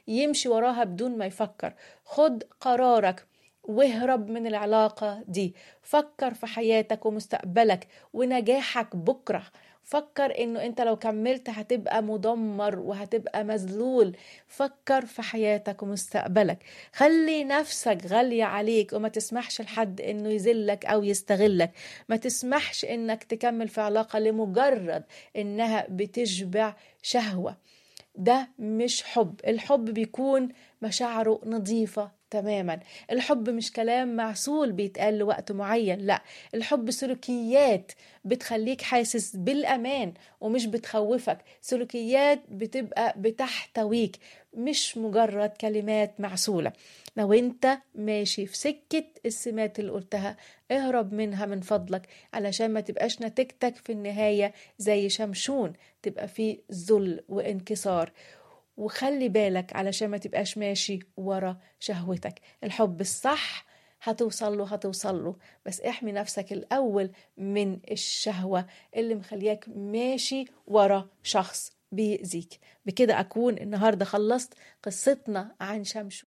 يمشي وراها بدون ما يفكر خد قرارك واهرب من العلاقة دي فكر في حياتك ومستقبلك ونجاحك بكرة فكر انه انت لو كملت هتبقى مدمر وهتبقى مذلول فكر في حياتك ومستقبلك خلي نفسك غالية عليك وما تسمحش لحد انه يذلك او يستغلك ما تسمحش انك تكمل في علاقة لمجرد انها بتشبع شهوة ده مش حب الحب بيكون مشاعره نظيفة تماما الحب مش كلام معسول بيتقال لوقت معين لا الحب سلوكيات بتخليك حاسس بالامان ومش بتخوفك سلوكيات بتبقى بتحتويك مش مجرد كلمات معسوله لو انت ماشي في سكه السمات اللي قلتها اهرب منها من فضلك علشان ما تبقاش نتيجتك في النهايه زي شمشون تبقى في ذل وانكسار وخلي بالك علشان ما تبقاش ماشي ورا شهوتك الحب الصح هتوصل له هتوصل له بس احمي نفسك الأول من الشهوة اللي مخلياك ماشي ورا شخص بيأذيك بكده أكون النهاردة خلصت قصتنا عن شمشون